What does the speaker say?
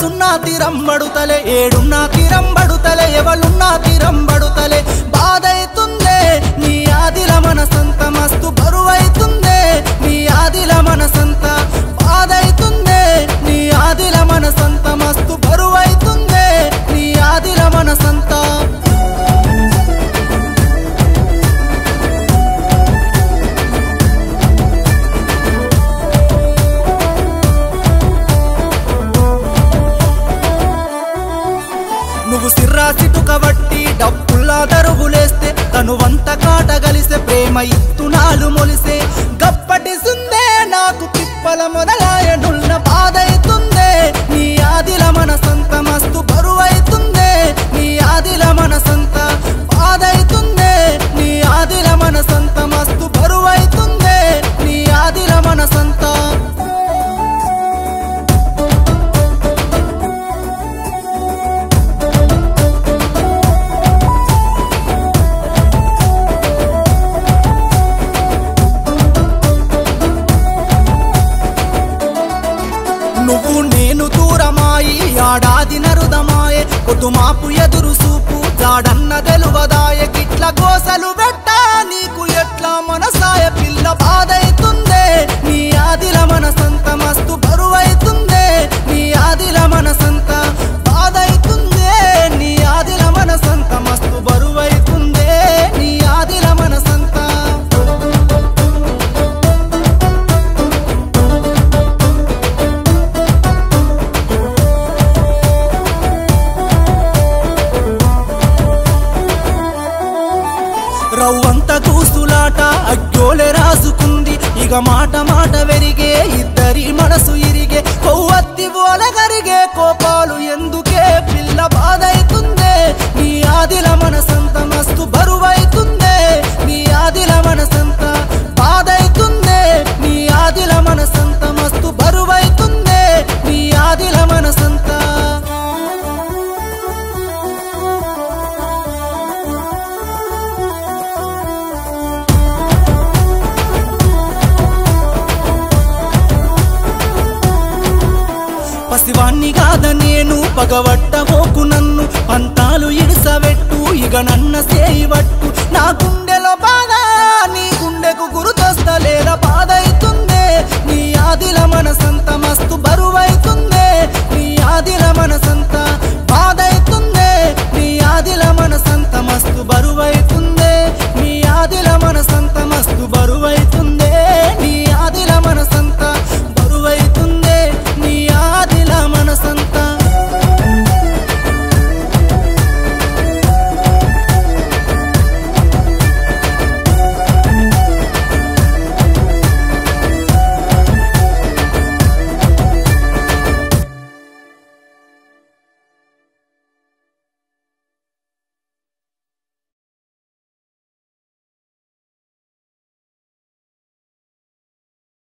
సున్నా తీరంబడుతలే ఏడున్నా తీరంబడుతలే ఎవలున్నా తీరంబడుతలే బాధైతుందే నీ ఆదిల మనసంత మస్తు బరువైతుందే నీ ఆదిల మనసంత బాధైతుందే నీ ఆదిల మనసంత మస్తు బరువైతుందే నీ ఆదిల మనసంతా నువ్వు సిర్రా సిటుక బట్టి డబ్బుల్లా దరుగులేస్తే తను వంత కాట గలిసే ప్రేమ ఇత్తునాలు మొలిసే గప్పటి సుందే నాకు తిప్పల మొదలాయనున్న బాధైతుందే నీ ఆదిల మనసంత మస్తు బరువైతుందే నీ ఆదిల మనసంత బాధైతుందే నీ ఆదిల మనసంత మస్తు బరువైతుందే నీ ఆదిల మనసంతా నువ్వు నేను దూరమాయి ఆడాది నరుదమాయే కొద్దుమాపు ఎదురు సూపు జాడన్న తెలువదాయ గిట్ల గోసలు పెట్ట నీకు ఎట్లా మనసాయ పిల్ల బాధైతుందే నీ ఆదిల మనసంత మస్తు బరువైతుందే నీ ఆదిల మనసంత బాధైతుందే నీ ఆదిల మనసంత మస్తు బరువైతుందే నీ ఆదిల మనసంతా రవ్వంత కూసులాట అగ్గోలె రాసుకుంది ఇక మాట మాట వెరిగే ఇద్దరి మనసు ఇరిగే కొవ్వత్తి ఓలగరిగే కోపాలు ఎందుకే పిల్ల బాధైతుందే నీ ఆదిల మనసంత మస్తు బరువైతుందే నీ ఆదిల మనసంత బాధైతుందే నీ ఆదిల మనసంత మస్తు బరువైతుందే నీ ఆదిల మనసంతా పసివాణ్ణి కాద నేను పగవట్టబోకు నన్ను పంతాలు ఇడిసబెట్టు ఇక నన్న సేయివట్టు నా గుండెలో బాధ